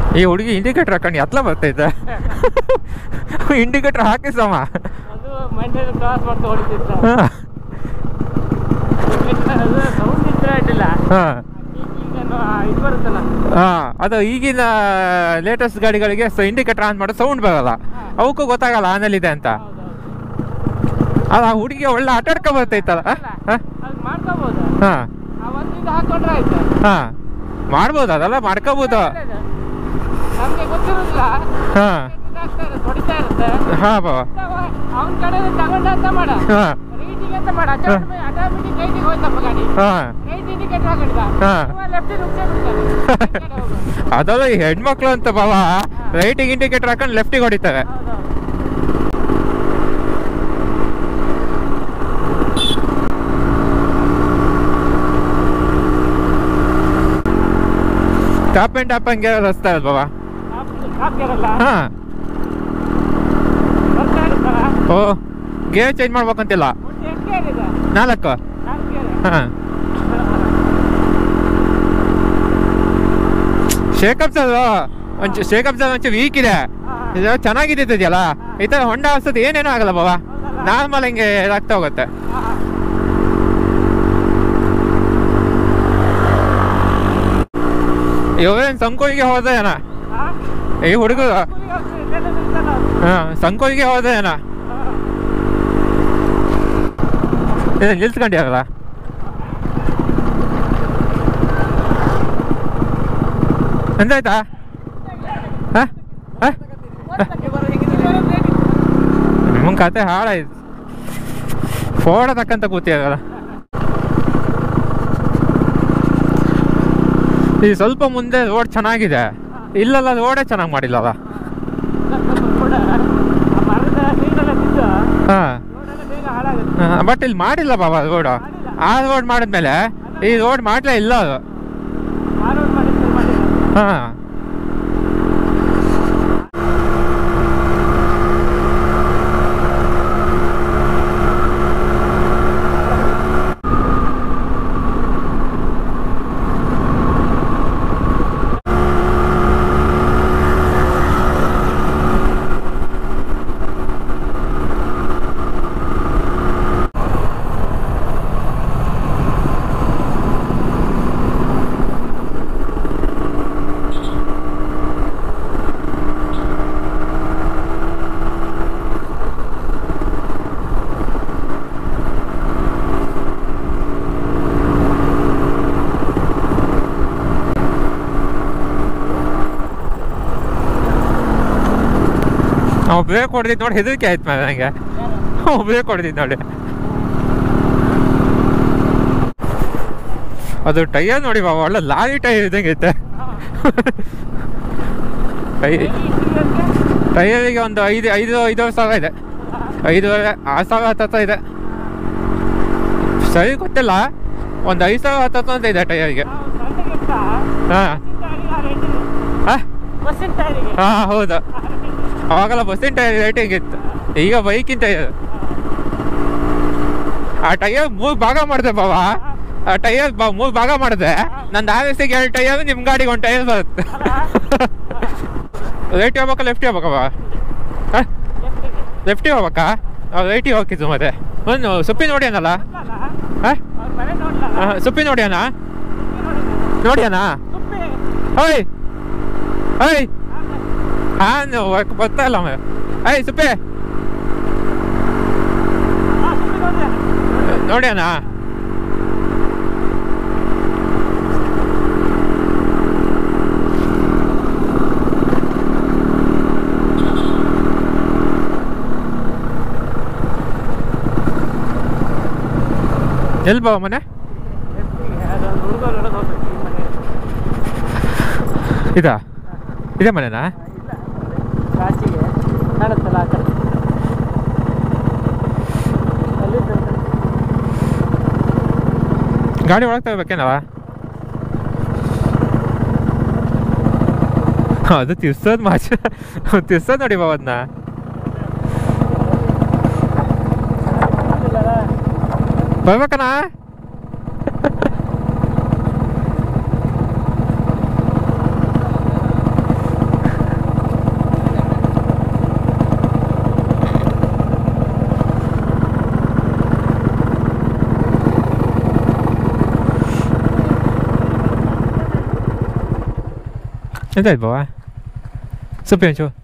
ಈ ಹುಡುಗಿ ಇಂಡಿಕೇಟರ್ ಹಾಕೊಂಡು ಎತ್ಲ ಬರ್ತೈತೆ ಇಂಡಿಕೇಟರ್ ಹಾಕಿ ಸಮ ಅದು ಮಂಡ್ಯದ ಕ್ರಾಸ್ ಮಾಡ್ತಾ ಹೊಡಿತಿತ್ತು ಹಾಂ ಅದು ಸೌಂಡ್ ಇದ್ರೆ ಅಡ್ಡಿಲ್ಲ ಹಾಂ ಈಗ ಇದು ಬರುತ್ತಲ್ಲ ಹಾಂ ಅದು ಈಗಿನ ಲೇಟೆಸ್ಟ್ ಗಾಡಿಗಳಿಗೆ ಇಂಡಿಕೇಟರ್ ಆನ್ ಮಾಡೋ ಸೌಂಡ್ ಬರಲ್ಲ ಅವಕ್ಕೂ ಗೊತ್ತಾಗಲ್ಲ ಆನಲ್ಲಿದೆ ಅಂತ ಹೌದೌದು ಅದು ಆ ಹುಡುಗಿ ಒಳ್ಳೆ ಆಟ ಆಡ್ಕೊ ಬರ್ತೈತಲ್ಲ ಹಾಂ ಅದು ಮಾಡ್ಕೋಬೋದು ಹಾಂ ಆ ಒಂದು ಇದು ಹಾಕೊಂಡ್ರೆ ಆಯ್ತು ಹಾಂ ಮಾಡ್ಬೋದು ಅದೆಲ್ಲ ಮಾಡ್ಕೋಬೋದು ನಮಗೆ ಗೊತ್ತಿರೋದಿಲ್ಲ ಹಾಂ ಇದಾಗ್ತಾ ಇರುತ್ತೆ ಹೊಡಿತಾ ಇರುತ್ತೆ ಹಾಂ ಬಾಬಾ ಅವನ ಕಡೆ ತಗೊಂಡ ಅಂತ ಮಾಡ ಹಾಂ ರೈಟಿಗೆ ಅಂತ ಮಾಡ ಆಟೋಮೆಟಿಕ್ ರೈಟಿಗೆ ಹೋಯ್ತಪ್ಪ ಗಾಡಿ ಹಾಂ ರೈಟ್ ಇಂಡಿಕೇಟರ್ ಹಾಕೊಂಡಿದ್ದ ಹಾ. ಲೆಫ್ಟ್ ನುಗ್ಸೇ ಬಿಡ್ತಾನೆ ಅದಲ್ಲ ಈ ಹೆಣ್ಮಕ್ಳು ಅಂತ ಬಾವ ರೈಟಿಗೆ ಇಂಡಿಕೇಟರ್ ಹಾಕೊಂಡು ಲೆಫ್ಟಿಗೆ ಹೊಡಿತಾರೆ ಹೌದೌದು ಟಾಪ್ ಆ್ಯಂಡ್ ಟಾಪ್ ಹಂಗೆ ರಸ್ತೆ ಅಲ್ಲ ಬಾವ ಹಾಕ್ತಿರಲ್ಲ ಹಾಂ ಬರ್ತಾ ಇರುತ್ತಲ್ಲ ಓ ಗೇರ್ ಚೇಂಜ್ ಮಾಡ್ಬೇಕಂತಿಲ್ಲ ಒಂದು ಎಷ್ಟು ಗೇರ್ ಇದೆ ನಾಲ್ಕು ನಾಲ್ಕು ಗೇರ್ ಹಾಂ ಶೇಕಪ್ ಸರ್ ಒಂಚು ಶೇಕಪ್ ಸರ್ ಒಂಚೂರು ವೀಕ್ ಇದೆ ಇದು ಚೆನ್ನಾಗಿದ್ದಿದೆಯಲ್ಲ ಈ ಥರ ಹೊಂಡ ಹರ್ಸೋದು ಏನೇನೂ ಆಗಲ್ಲ ಬಾವ ನಾರ್ಮಲ್ ಹಿಂಗೆ ಇದಾಗ್ತಾ ಹೋಗುತ್ತೆ ಇವೇನು ಸಂಕೋಯಿಗೆ ಹೋದೇನ ಈ ಹುಡುಗರು ಹಾಂ ಸಂಕೋಯಿಗೆ ಹೋದೇನ ಇದು ನಿಲ್ಸ್ಕೊಂಡಿರಲ್ಲ ಎಂತಾಯ್ತಾ ಹಾಂ ಹಾಂ ನಿಮ್ಮ ಕತೆ ಹಾಳಾಯ್ತು ಫೋಡ ತಕ್ಕಂತ ಕೂತಿಯಾಗಲ್ಲ ಈ ಸ್ವಲ್ಪ ಮುಂದೆ ರೋಡ್ ಚೆನ್ನಾಗಿದೆ ಇಲ್ಲಲ್ಲ ರೋಡೇ ಚೆನ್ನಾಗಿ ಮಾಡಿಲ್ಲಲ್ಲ ಮರದ ನೀರೆಲ್ಲ ಬಿದ್ದು ಹಾಂ ರೋಡೆಲ್ಲ ಬೇಗ ಹಾಳಾಗುತ್ತೆ ಬಟ್ ಇಲ್ಲಿ ಮಾಡಿಲ್ಲ ಬಾಬಾ ರೋಡು ಆ ರೋಡ್ ಮಾಡಿದ್ಮೇಲೆ ಈ ರೋಡ್ ಮಾಡಲೇ ಇಲ್ಲ ಅದು ಆ ರೋಡ್ ಮಾಡಿದ್ರೆ ಮಾಡಿಲ್ಲ ಹಾಂ ಅವ ಬ್ರೇಕ್ ಹೊಡೆದಿದ್ದು ನೋಡಿ ಹೆದರಿಕೆ ಆಯ್ತು ಮೇಲೆ ನನಗೆ ಅವ ಬ್ರೇಕ್ ಹೊಡೆದಿದ್ದು ನೋಡಿ ಅದು ಟೈಯರ್ ನೋಡಿ ಬಾಬಾ ಒಳ್ಳೆ ಲಾರಿ ಟೈರ್ ಇದ್ದಂಗೆ ಐತೆ ಟೈ ಟೈಯರಿಗೆ ಒಂದು ಐದು ಐದು ಐದೂವರೆ ಸಾವಿರ ಇದೆ ಐದೂವರೆ ಆರು ಸಾವಿರ ಹತ್ತತ್ರ ಇದೆ ಸರಿ ಗೊತ್ತಿಲ್ಲ ಒಂದು ಐದು ಸಾವಿರ ಹತ್ತತ್ರ ಅಂತ ಇದೆ ಟೈಯರ್ಗೆ ಹಾಂ ಹಾಂ ಬಸ್ಸಿನ ಟೈರಿಗೆ ಹಾಂ ಹೌದು ಅವಾಗೆಲ್ಲ ಬಸ್ಸಿನ ಟೈರ್ ರೇಟಿಂಗ್ ಇತ್ತು ಈಗ ಬೈಕಿನ ಟೈರ್ ಆ ಟೈರ್ ಮೂರು ಭಾಗ ಮಾಡಿದೆ ಬಾವ ಆ ಟೈರ್ ಬಾ ಮೂರು ಭಾಗ ಮಾಡಿದೆ ನಂದು ಆರ್ ಎಸ್ ಎರಡು ಟೈರ್ ನಿಮ್ಮ ಗಾಡಿಗೆ ಒಂದು ಟೈರ್ ಬರುತ್ತೆ ರೈಟ್ ಹೋಗ್ಬೇಕಾ ಲೆಫ್ಟ್ ಹೋಗ್ಬೇಕವ ಹಾಂ ಲೆಫ್ಟಿಗೆ ಹೋಗ್ಬೇಕಾ ನಾವು ರೈಟಿಗೆ ಹೋಗಿದ್ದು ಮತ್ತೆ ಒಂದು ಸುಪ್ಪಿ ನೋಡಿ ಅನ್ನಲ್ಲ ಹಾಂ ಅವ್ರ ಮನೆ ನೋಡ್ಲಲ್ಲ ಸುಪ್ಪಿ ನೋಡಿ ಅಣ್ಣ ನೋಡಿ ಅಣ್ಣ ತುಪ್ಪಿ ಓಯ್ ಓಯ್ ಹಾಂ ನೀವು ಬರ್ತಾ ಇಲ್ಲ ಆಮೇಲೆ ಏಯ್ ಸುಪ್ಪಿ ಹಾ ತುಪ್ಪಿ ನೋಡಿದೆ ನೋಡಿ ಅಣ್ಣ ಎಲ್ಲಿ ಬಾವ ಮನೆ ಅದೊಂದು ಹುಡುಗ ನೋಡೋದು ಹೋಗ್ಬೇಕು ಈ ಮನೆ ಇದಾ ಇದೇ ಮನೆನಾ ಇಲ್ಲ ಕಾಚಿಗೆ ಕಾಣುತ್ತಲ್ಲ ಆ ಕಡೆ ಅಲ್ಲಿ ಗಾಡಿ ಒಳಗೆ ತಗೋಬೇಕೇನವ ಅದು ತಿರ್ಸೋದು ಮಾಚ ತಿರ್ಸೋದು ನೋಡಿ ಬಾವ ಅದನ್ನ ಬರ್ಬೇಕಣ್ಣ ಎಂತಾಯ್ತು ಬಾವ ಸೊಪ್ಪೆ ಒಂಚೂರು